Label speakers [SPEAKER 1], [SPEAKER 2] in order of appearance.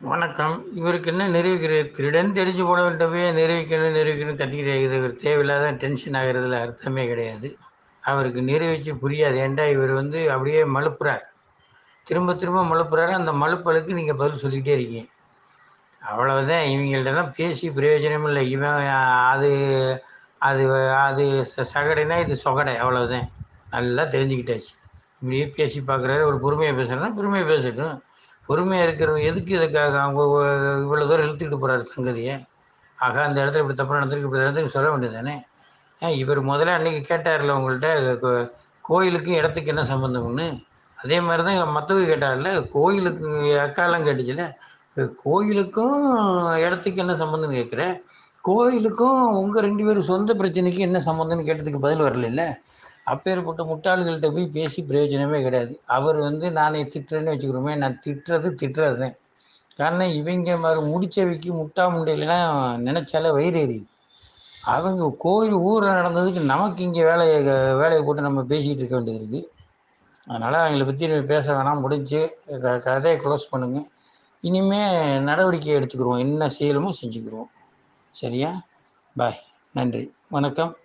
[SPEAKER 1] வணக்கம் இவருக்கு என்ன நிரூபிக்கிறது திருடன் தெரிஞ்சு போனவன்கிட்ட போய் நிரூபிக்கணும் நிரூபிக்கணும் கத்திக்கிட்டு இது ஒரு தேவையில்லாத டென்ஷன் ஆகிறதுல அர்த்தமே கிடையாது அவருக்கு நிரூபித்து புரியாது ஏன்டா இவர் வந்து அப்படியே மழுப்புறார் திரும்ப திரும்ப மழுப்புறாரு அந்த மழுப்பலுக்கு நீங்கள் பதில் சொல்லிக்கிட்டே இருக்கீங்க அவ்வளவுதான் இவங்கள்ட்டலாம் பேசி பிரயோஜனம் இல்லை இவன் அது அது அது ச- சகடைனா இது சொகடை அவ்வளவுதான் நல்லா தெரிஞ்சுக்கிட்டாச்சு இப்படியே பேசி பார்க்குறாரு ஒரு பொறுமையாக பேசுகிறேன்னா பொறுமையாக பேசட்டும் பொறுமையாக இருக்கிறவங்க எதுக்கு இதுக்காக அவங்க ஒ- இவ்வளோ தூரம் இழுத்துக்கிட்டு போகிறாரு சங்கதியை ஆக அந்த இடத்துல இப்படி தப்பு நடந்திருக்கு இப்படி நடந்துக்கு சொல்ல வேண்டியது தானே இவர் முதல்ல அன்னைக்கு கேட்டார்ல உங்கள்கிட்ட கோ- கோயிலுக்கும் இடத்துக்கு என்ன சம்மந்தம்னு அதே மாதிரி தான் மற்றவங்க கேட்டார்ல கோயிலுக்கு அக்காலாம் கேட்டுச்சுல கோயிலுக்கும் இடத்துக்கு என்ன சம்மந்தம்னு கேட்குறேன் கோயிலுக்கும் உங்கள் ரெண்டு பேரும் சொந்த பிரச்சனைக்கு என்ன சம்மந்தம்னு கேட்டதுக்கு பதில் வரல அப்பேற்பட்ட முட்டாள்கள்கிட்ட போய் பேசி பிரயோஜனமே கிடையாது அவர் வந்து நானே திட்டுறேன்னு வச்சுக்கிறோமே நான் திட்டுறது திட்டுறது தான் காரணம் இவங்க மாதிரி முடிச்சவைக்கு முட்டா முண்டையிலாம் நினச்சாலே வயிறு எரியுது அவங்க கோயில் ஊரில் நடந்ததுக்கு நமக்கு இங்கே வேலையை வேலையை போட்டு நம்ம பேசிகிட்டு இருக்க வேண்டியது இருக்குது அதனால் அவங்கள பற்றி பேச வேணாம் முடிஞ்சு க கதையை க்ளோஸ் பண்ணுங்கள் இனிமே நடவடிக்கை எடுத்துக்கிருவோம் என்ன செய்யணுமோ செஞ்சுக்கிருவோம் சரியா பாய் நன்றி வணக்கம்